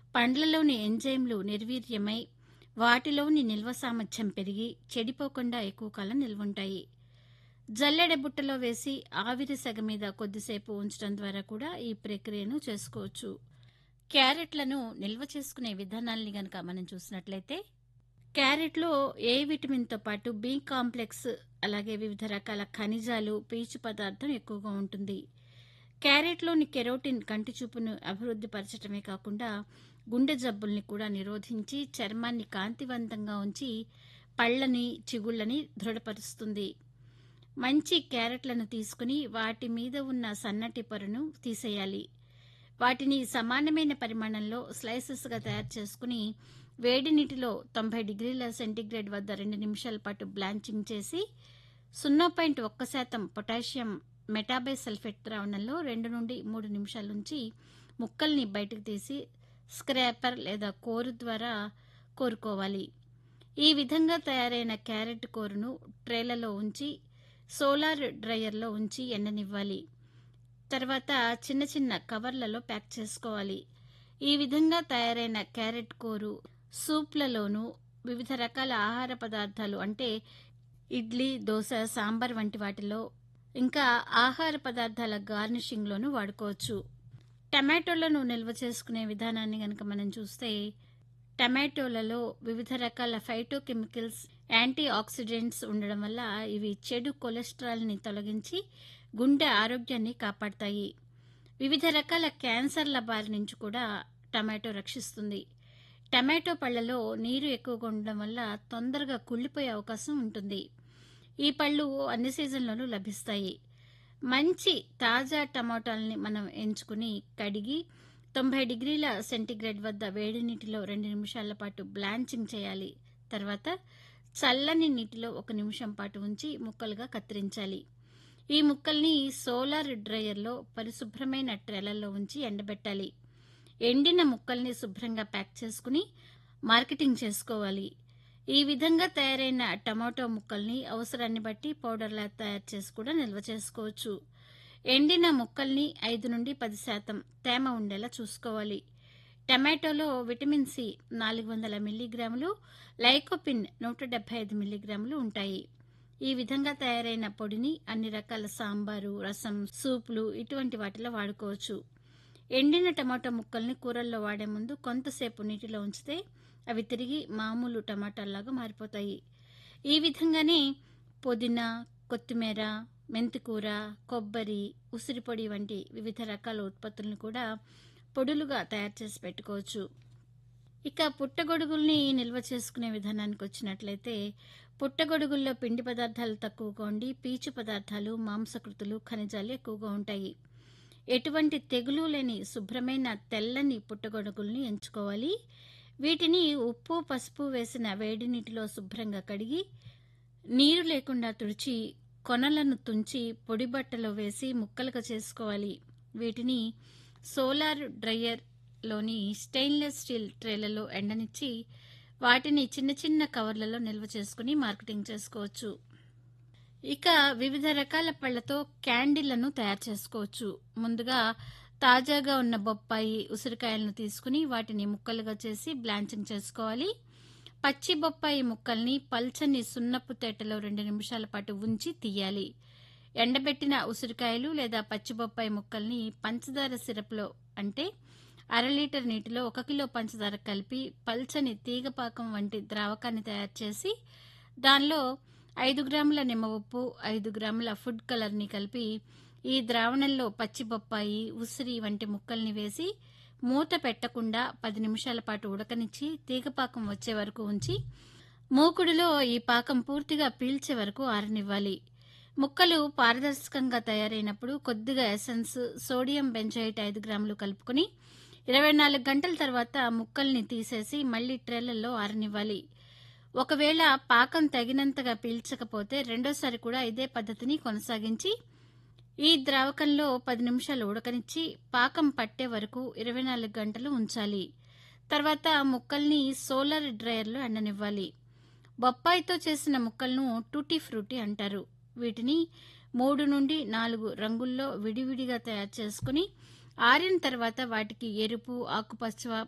పండ్లలోని ఎంజైమ్లు నిర్వీర్యమై వాటిలోని నిల్వ సామర్థ్యం పెరిగి చెడిపోకుండా ఎక్కువ కాలం నిల్వుంటాయి జల్లెడ బుట్టలో వేసి ఆవిరి సెగ మీద కొద్దిసేపు ఉంచడం ద్వారా కూడా ఈ ప్రక్రియను చేసుకోవచ్చు క్యారెట్లను నిల్వ చేసుకునే విధానాల్ని గనక మనం చూసినట్లయితే క్యారెట్లో ఏ విటమిన్తో పాటు బి కాంప్లెక్స్ అలాగే వివిధ రకాల ఖనిజాలు పీచు పదార్థం ఎక్కువగా ఉంటుంది క్యారెట్లోని కెరోటిన్ కంటి చూపును అభివృద్ధి పరచడమే కాకుండా గుండె జబ్బుల్ని కూడా నిరోధించి చర్మాన్ని కాంతివంతంగా ఉంచి పళ్ళని చిగుళ్ళని దృఢపరుస్తుంది మంచి క్యారెట్లను తీసుకుని వాటి మీద ఉన్న సన్నటి పొరను తీసేయాలి వాటిని సమానమైన పరిమాణంలో స్లైసెస్గా తయారు చేసుకుని వేడి నీటిలో తొంభై డిగ్రీల సెంటీగ్రేడ్ వద్ద రెండు నిమిషాల పాటు బ్లాంచింగ్ చేసి సున్నా పాయింట్ ఒక్క శాతం పొటాషియం మెటాబై సల్ఫేట్ ద్రావణంలో రెండు నుండి మూడు నిమిషాల నుంచి ముక్కల్ని బయటకు తీసి స్క్రాపర్ లేదా కోరు ద్వారా కోరుకోవాలి ఈ విధంగా తయారైన క్యారెట్ కోరును ట్రేలలో ఉంచి సోలార్ డ్రయర్లో ఉంచి ఎండనివ్వాలి తర్వాత చిన్న చిన్న కవర్లలో ప్యాక్ చేసుకోవాలి ఈ విధంగా తయారైన క్యారెట్ కోరు సూప్లలోనూ వివిధ రకాల ఆహార పదార్థాలు అంటే ఇడ్లీ దోశ సాంబార్ వంటి వాటిలో ఇంకా ఆహార పదార్థాల గార్నిషింగ్లోనూ వాడుకోవచ్చు టమాటోలను నిల్వ చేసుకునే విధానాన్ని కనుక మనం చూస్తే టమాటోలలో వివిధ రకాల ఫైటోకెమికల్స్ యాంటీ ఆక్సిడెంట్స్ ఉండడం వల్ల ఇవి చెడు కొలెస్ట్రాల్ని తొలగించి గుండె ఆరోగ్యాన్ని కాపాడతాయి వివిధ రకాల క్యాన్సర్ల బారి నుంచి కూడా టమాటో రక్షిస్తుంది టమాటో పళ్లలో నీరు ఎక్కువగా ఉండడం వల్ల తొందరగా కుళ్ళిపోయే అవకాశం ఉంటుంది ఈ పళ్ళు అన్ని సీజన్లోనూ లభిస్తాయి మంచి తాజా టమాటాలని మనం ఎంచుకుని కడిగి తొంభై డిగ్రీల సెంటీగ్రేడ్ వద్ద వేడి నీటిలో రెండు నిమిషాల పాటు బ్లాంచింగ్ చేయాలి తర్వాత చల్లని నీటిలో ఒక నిమిషం పాటు ఉంచి ముక్కలుగా కత్తిరించాలి ఈ ముక్కల్ని సోలార్ డ్రయర్లో పరిశుభ్రమైన ట్రేలల్లో ఉంచి ఎండబెట్టాలి ఎండిన ముక్కల్ని శుభ్రంగా ప్యాక్ చేసుకుని మార్కెటింగ్ చేసుకోవాలి ఈ విధంగా తయారైన టమాటో ముక్కల్ని అవసరాన్ని బట్టి పౌడర్లా తయారు చేసి కూడా నిల్వ చేసుకోవచ్చు ఎండిన ముక్కల్ని ఐదు నుండి పది శాతం తేమ ఉండేలా చూసుకోవాలి టమాటోలో విటమిన్ సి నాలుగు వందల మిల్లీగ్రాములు లైకోపిన్ నూట డెబ్బై ఐదు మిల్లీగ్రాములు ఉంటాయి ఈ విధంగా తయారైన పొడిని అన్ని రకాల సాంబారు రసం సూపులు ఇటువంటి వాటిలో వాడుకోవచ్చు ఎండిన టమాటో ముక్కల్ని కూరల్లో వాడే ముందు కొంతసేపు నీటిలో ఉంచితే అవి తిరిగి మామూలు టమాటాల్లాగా మారిపోతాయి ఈ విధంగానే పుదీనా కొత్తిమీర మెంతికూర కొబ్బరి ఉసిరిపొడి వంటి వివిధ రకాల ఉత్పత్తులను కూడా పొడులుగా తయారు చేసి పెట్టుకోవచ్చు ఇక పుట్టగొడుగుల్ని నిల్వ చేసుకునే విధానానికి వచ్చినట్లయితే పుట్టగొడుగుల్లో పిండి పదార్థాలు తక్కువగా ఉండి పీచు పదార్థాలు మాంసకృతులు ఖనిజాలు ఎక్కువగా ఉంటాయి ఎటువంటి తెగులు లేని శుభ్రమైన తెల్లని పుట్టగొడుగుల్ని ఎంచుకోవాలి వీటిని ఉప్పు పసుపు వేసిన వేడి నీటిలో శుభ్రంగా కడిగి నీరు లేకుండా తుడిచి కొనలను తుంచి పొడి బట్టలో వేసి ముక్కలుగా చేసుకోవాలి వీటిని సోలార్ డ్రయర్లోని స్టెయిన్లెస్ స్టీల్ ట్రేలలో ఎండనిచ్చి వాటిని చిన్న చిన్న కవర్లలో నిల్వ చేసుకుని మార్కెటింగ్ చేసుకోవచ్చు ఇక వివిధ రకాల పళ్లతో క్యాండిళ్లను తయారు చేసుకోవచ్చు ముందుగా తాజాగా ఉన్న బొప్పాయి ఉసిరికాయలను తీసుకుని వాటిని ముక్కలుగా చేసి బ్లాంచింగ్ చేసుకోవాలి పచ్చి బొప్పాయి ముక్కల్ని పల్చని సున్నపు తేటలో రెండు నిమిషాల పాటు ఉంచి తీయాలి ఎండబెట్టిన ఉసిరికాయలు లేదా పచ్చి బొప్పాయి ముక్కల్ని పంచదార సిరప్లో అంటే అర లీటర్ నీటిలో ఒక కిలో పంచదార కలిపి పల్చని తీగపాకం వంటి ద్రావకాన్ని తయారు చేసి దానిలో ఐదు గ్రాముల నిమ్మ ఉప్పు ఐదు గ్రాముల ఫుడ్ కలర్ని కలిపి ఈ ద్రావణంలో పచ్చి బొప్పాయి ఉసిరి వంటి ముక్కల్ని వేసి మూత పెట్టకుండా పది నిమిషాల పాటు ఉడకనిచ్చి తీగపాకం వచ్చే వరకు ఉంచి మూకుడులో ఈ పాకం పూర్తిగా పీల్చే వరకు ఆరనివ్వాలి ముక్కలు పారదర్శకంగా తయారైనప్పుడు కొద్దిగా ఎసెన్స్ సోడియం బెంజైట్ ఐదు గ్రాములు కలుపుకుని ఇరవై నాలుగు గంటల తర్వాత ముక్కల్ని తీసేసి మళ్లీ ట్రేలల్లో ఆరనివ్వాలి ఒకవేళ పాకం తగినంతగా పీల్చకపోతే రెండోసారి కూడా ఇదే పద్ధతిని కొనసాగించి ఈ ద్రావకంలో పది నిమిషాలు ఉడకనిచ్చి పాకం పట్టే వరకు ఇరవై నాలుగు గంటలు ఉంచాలి తర్వాత ముక్కల్ని సోలార్ డ్రయర్లో ఎండనివ్వాలి బొప్పాయితో చేసిన ముక్కలను టూటీ ఫ్రూటీ అంటారు వీటిని మూడు నుండి నాలుగు రంగుల్లో విడివిడిగా తయారు చేసుకుని ఆరిన తర్వాత వాటికి ఎరుపు ఆకుపచ్చ